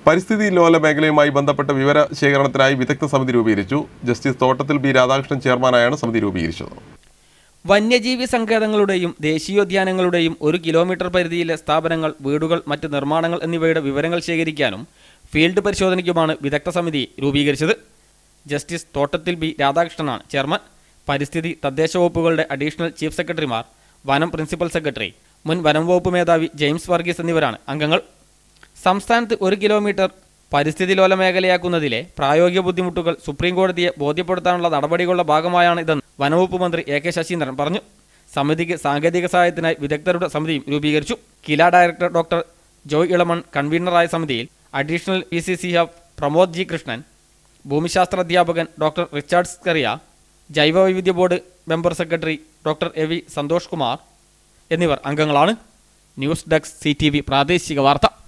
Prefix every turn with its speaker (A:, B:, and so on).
A: പരിസ്ഥിതി ലോല മേഖലയുമായി ബന്ധപ്പെട്ട വിവര ശേഖരണത്തിനായി വിദഗ്ധ സമിതി രൂപീകരിച്ചു ജസ്റ്റിസ് തോട്ടത്തിൽ ബി രാധാകൃഷ്ണൻ ചെയർമാനായാണ് സമിതി രൂപീകരിച്ചത്
B: വന്യജീവി സങ്കേതങ്ങളുടെയും ദേശീയോദ്യാനങ്ങളുടെയും ഒരു കിലോമീറ്റർ പരിധിയിലെ സ്ഥാപനങ്ങൾ വീടുകൾ മറ്റ് നിർമ്മാണങ്ങൾ എന്നിവയുടെ വിവരങ്ങൾ ശേഖരിക്കാനും ഫീൽഡ് പരിശോധനയ്ക്കുമാണ് വിദഗ്ധ സമിതി രൂപീകരിച്ചത് ജസ്റ്റിസ് തോട്ടത്തിൽ ബി രാധാകൃഷ്ണനാണ് ചെയർമാൻ പരിസ്ഥിതി തദ്ദേശ വകുപ്പുകളുടെ അഡീഷണൽ ചീഫ് സെക്രട്ടറിമാർ വനം പ്രിൻസിപ്പൽ സെക്രട്ടറി മുൻ വനം വകുപ്പ് മേധാവി ജെയിംസ് വർഗീസ് എന്നിവരാണ് അംഗങ്ങൾ സംസ്ഥാനത്ത് ഒരു കിലോമീറ്റർ പരിസ്ഥിതി ലോല മേഖലയാക്കുന്നതിലെ പ്രായോഗിക ബുദ്ധിമുട്ടുകൾ സുപ്രീം കോടതിയെ ബോധ്യപ്പെടുത്താനുള്ള നടപടികളുടെ ഭാഗമായാണ് ഇതെന്ന് വനവകുപ്പ് മന്ത്രി എ കെ ശശീന്ദ്രൻ പറഞ്ഞു സമിതിക്ക് സാങ്കേതിക സഹായത്തിനായി വിദഗ്ധരുടെ സമിതിയും രൂപീകരിച്ചു കില ഡയറക്ടർ ഡോക്ടർ ജോയ് ഇളമൺ കൺവീനറായ സമിതിയിൽ additional P C C F Pramod G Krishnan ഭൂമിശാസ്ത്ര അധ്യാപകൻ ഡോക്ടർ റിച്ചാർഡ് സ്കറിയ ജൈവവൈവിധ്യ board member secretary doctor A V Santhosh Kumar എന്നിവർ അംഗങ്ങളാണ് ന്യൂസ് ഡെസ്ക് സി പ്രാദേശിക വാർത്ത